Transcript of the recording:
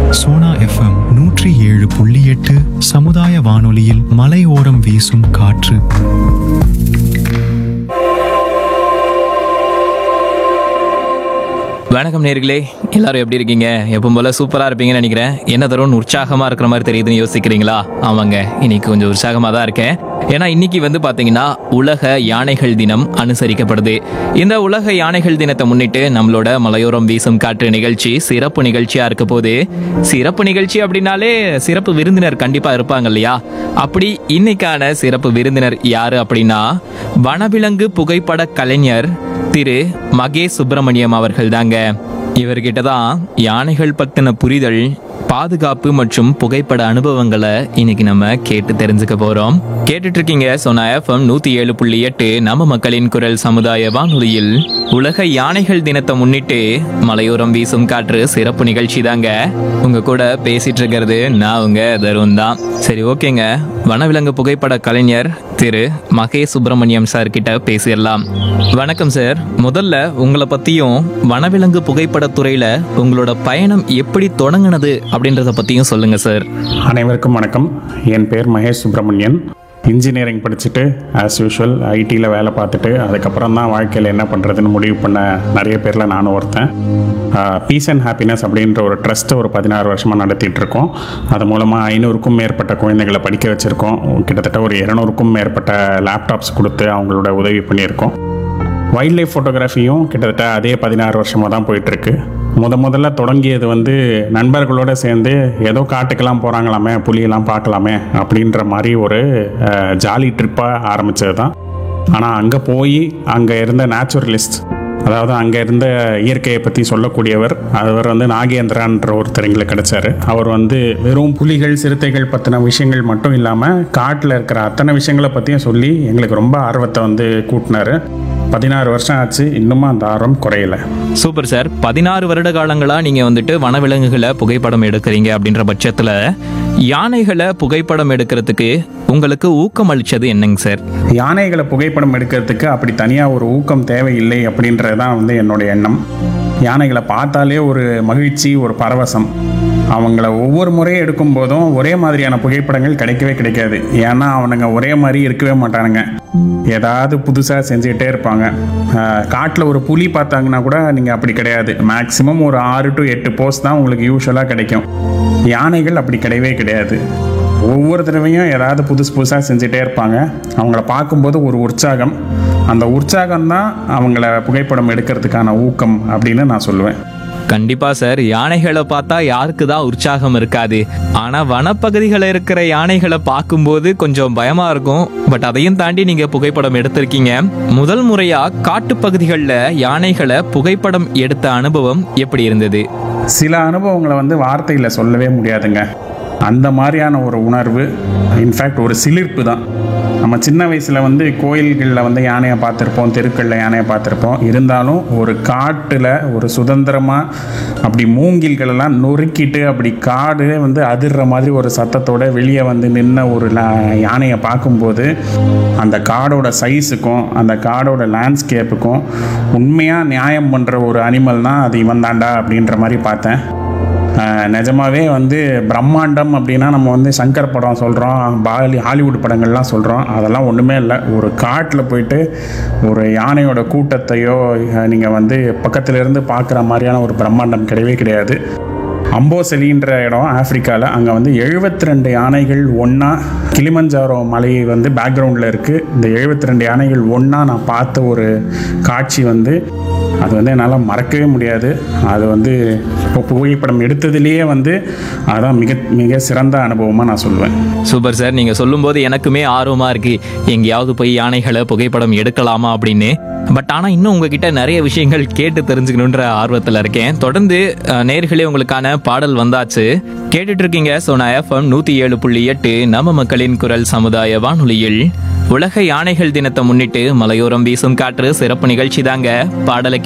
Sona FM நூற்றி ஏழு புள்ளி எட்டு சமுதாய வானொலியில் மலையோரம் வீசும் காற்று வணக்கம் நேர்களே எல்லாரும் எப்படி இருக்கீங்க எப்பவும் போல சூப்பரா இருப்பீங்கன்னு நினைக்கிறேன் என்ன தரும் உற்சாகமா இருக்கிற மாதிரி தெரியுதுன்னு யோசிக்கிறீங்களா ஆமாங்க இன்னைக்கு கொஞ்சம் உற்சாகமா தான் இருக்கேன் ஏன்னா இன்னைக்கு வந்து பாத்தீங்கன்னா உலக யானைகள் தினம் அனுசரிக்கப்படுது இந்த உலக யானைகள் தினத்தை முன்னிட்டு நம்மளோட மலையோரம் வீசும் காற்று நிகழ்ச்சி சிறப்பு நிகழ்ச்சியா இருக்க போது சிறப்பு நிகழ்ச்சி அப்படின்னாலே சிறப்பு விருந்தினர் கண்டிப்பா இருப்பாங்க இல்லையா அப்படி இன்னைக்கான சிறப்பு விருந்தினர் யாரு அப்படின்னா வனவிலங்கு புகைப்பட கலைஞர் திரு மகேஷ் சுப்பிரமணியம் அவர்கள் தாங்க இவர்கிட்ட தான் யானைகள் பத்தின புரிதல் பாதுகாப்பு மற்றும் புகைப்பட அனுபவங்களை இன்னைக்கு நம்ம கேட்டு தெரிஞ்சுக்க போறோம் கேட்டுட்டு இருக்கீங்க சொன்ன எஃப்எம் நூத்தி ஏழு புள்ளி எட்டு நம்ம மக்களின் குரல் சமுதாய வானொலியில் உலக யானைகள் தினத்தை முன்னிட்டு மலையோரம் வீசும் காற்று சிறப்பு நிகழ்ச்சி தாங்க உங்க கூட பேசிட்டு இருக்கிறது நான் உங்க தருண் தான் சரி ஓகேங்க வனவிலங்கு புகைப்பட கலைஞர் திரு மகேஷ் சுப்பிரமணியம் சார் கிட்ட பேசிடலாம் வணக்கம் சார் முதல்ல உங்களை பத்தியும் வனவிலங்கு புகைப்படத்துறையில உங்களோட பயணம் எப்படி தொடங்குனது அப்படின்றத பத்தியும் சொல்லுங்க சார் அனைவருக்கும் வணக்கம் என் பேர் மகேஷ் சுப்பிரமணியன் இன்ஜினியரிங் படிச்சுட்டு ஆஸ் யூஷுவல் ஐடியில் வேலை பார்த்துட்டு அதுக்கப்புறம் தான் வாழ்க்கையில் என்ன பண்ணுறதுன்னு முடிவு பண்ண நிறைய பேரில் நானும் ஒருத்தன் பீஸ் அண்ட் ஹாப்பினஸ் அப்படின்ற ஒரு ட்ரஸ்ட்டை ஒரு பதினாறு வருஷமாக நடத்திட்டு இருக்கோம் அது மூலமாக ஐநூறுக்கும் மேற்பட்ட குழந்தைகளை படிக்க வச்சுருக்கோம் கிட்டத்தட்ட ஒரு இரநூறுக்கும் மேற்பட்ட லேப்டாப்ஸ் கொடுத்து அவங்களோட உதவி பண்ணியிருக்கோம் வைல்ட் லைஃப் ஃபோட்டோகிராஃபியும் கிட்டத்தட்ட அதே பதினாறு வருஷமாக தான் போயிட்டுருக்கு முத முதல்ல தொடங்கியது வந்து நண்பர்களோட சேர்ந்து ஏதோ காட்டுக்கெல்லாம் போகிறாங்களாமே புலியெல்லாம் பார்க்கலாமே அப்படின்ற மாதிரி ஒரு அஹ், ஜாலி ட்ரிப்பாக ஆரம்பித்தது தான் ஆனால் அங்கே போய் அங்கே இருந்த நேச்சுரலிஸ்ட் அதாவது அங்கே இருந்த இயற்கையை பற்றி சொல்லக்கூடியவர் அவர் வந்து நாகேந்திரான்ற ஒருத்தர் எங்களுக்கு கிடைச்சாரு அவர் வந்து வெறும் புலிகள் சிறுத்தைகள் பற்றின விஷயங்கள் மட்டும் இல்லாமல் காட்டில் இருக்கிற அத்தனை விஷயங்களை பற்றியும் சொல்லி எங்களுக்கு ரொம்ப ஆர்வத்தை வந்து கூட்டினாரு பதினாறு வருஷம் ஆச்சு இன்னுமும் அந்த ஆர்வம் குறையல சூப்பர் சார் பதினாறு வருட காலங்களா நீங்க வந்துட்டு வனவிலங்குகளை புகைப்படம் எடுக்கிறீங்க அப்படின்ற பட்சத்துல யானைகளை புகைப்படம் எடுக்கிறதுக்கு உங்களுக்கு ஊக்கம் அளிச்சது என்னங்க சார் யானைகளை புகைப்படம் எடுக்கிறதுக்கு அப்படி தனியாக ஒரு ஊக்கம் தேவையில்லை அப்படின்றது தான் வந்து என்னுடைய எண்ணம் யானைகளை பார்த்தாலே ஒரு மகிழ்ச்சி ஒரு பரவசம் அவங்கள ஒவ்வொரு முறையும் எடுக்கும் போதும் ஒரே மாதிரியான புகைப்படங்கள் கிடைக்கவே கிடைக்காது ஏன்னா அவனுங்க ஒரே மாதிரி இருக்கவே மாட்டானுங்க ஏதாவது புதுசாக செஞ்சுக்கிட்டே இருப்பாங்க காட்டில் ஒரு புலி பார்த்தாங்கன்னா கூட நீங்கள் அப்படி கிடையாது மேக்ஸிமம் ஒரு ஆறு டு எட்டு போஸ்ட் தான் உங்களுக்கு யூஸ்வலாக கிடைக்கும் யானைகள் அப்படி கிடையவே கிடையாது ஒவ்வொரு தடவையும் ஏதாவது புதுசு புதுசாக செஞ்சுட்டே இருப்பாங்க அவங்கள பார்க்கும்போது ஒரு உற்சாகம் அந்த உற்சாகம் தான் அவங்கள புகைப்படம் எடுக்கிறதுக்கான ஊக்கம் அப்படின்னு நான் சொல்லுவேன் கண்டிப்பா சார் யானைகளை பார்த்தா யாருக்கு தான் உற்சாகம் இருக்காது ஆனா வனப்பகுதிகளில் இருக்கிற யானைகளை பார்க்கும்போது கொஞ்சம் பயமா இருக்கும் பட் அதையும் தாண்டி நீங்க புகைப்படம் எடுத்திருக்கீங்க முதல் முறையா காட்டுப்பகுதிகளில் யானைகளை புகைப்படம் எடுத்த அனுபவம் எப்படி இருந்தது சில அனுபவங்களை வந்து வார்த்தையில் சொல்லவே முடியாதுங்க அந்த மாதிரியான ஒரு உணர்வு இன்ஃபேக்ட் ஒரு சிலிர்ப்பு தான் நம்ம சின்ன வயசில் வந்து கோயில்களில் வந்து யானையை பார்த்துருப்போம் தெருக்களில் யானையை பார்த்துருப்போம் இருந்தாலும் ஒரு காட்டில் ஒரு சுதந்திரமாக அப்படி மூங்கில்கள் எல்லாம் நொறுக்கிட்டு அப்படி காடு வந்து அதிர்ற மாதிரி ஒரு சத்தத்தோட வெளியே வந்து நின்ன ஒரு லா- யானையை பார்க்கும்போது அந்த காடோட சைஸுக்கும் அந்த காடோட லேண்ட்ஸ்கேப்புக்கும் உண்மையாக நியாயம் பண்ணுற ஒரு அனிமல் தான் அது இவன் தாண்டா அப்படின்ற மாதிரி பார்த்தேன் ஆஹ் நிஜமாவே வந்து பிரம்மாண்டம் அப்படின்னா நம்ம வந்து சங்கர் படம் சொல்கிறோம் பாலி ஹாலிவுட் படங்கள்லாம் சொல்கிறோம் அதெல்லாம் ஒன்றுமே இல்லை ஒரு காட்டில் போயிட்டு ஒரு யானையோட கூட்டத்தையோ நீங்கள் வந்து பக்கத்துல இருந்து பார்க்குற மாதிரியான ஒரு பிரம்மாண்டம் கிடையவே கிடையாது அம்போசலின்ற இடம் ஆப்பிரிக்காவில் அங்கே வந்து 72 ரெண்டு யானைகள் ஒன்றா கிளிமஞ்சாரோ மலை வந்து பேக்ரவுண்டில் இருக்குது இந்த 72 ரெண்டு யானைகள் ஒன்றா நான் பார்த்த ஒரு காட்சி வந்து அது வந்து என்னால் மறக்கவே முடியாது அது வந்து இப்போ புகைப்படம் எடுத்ததுலேயே வந்து அதான் மிக மிக சிறந்த அனுபவமாக நான் சொல்லுவேன் சூப்பர் சார் நீங்க சொல்லும்போது எனக்குமே ஆர்வமா இருக்கு எங்கேயாவது போய் யானைகளை புகைப்படம் எடுக்கலாமா அப்படின்னு பட் ஆனா இன்னும் உங்ககிட்ட நிறைய விஷயங்கள் கேட்டு தெரிஞ்சுக்கணுன்ற ஆர்வத்துல இருக்கேன் தொடர்ந்து அஹ், நேர்களே உங்களுக்கான பாடல் வந்தாச்சு கேட்டுட்டு இருக்கீங்க சோனா எஃப்எம் நூத்தி ஏழு புள்ளி எட்டு நம்ம மக்களின் குரல் சமுதாய வானொலியில் உலக யானைகள் தினத்தை முன்னிட்டு மலையோரம் வீசும் காற்று சிறப்பு நிகழ்ச்சி தாங்க பாடலை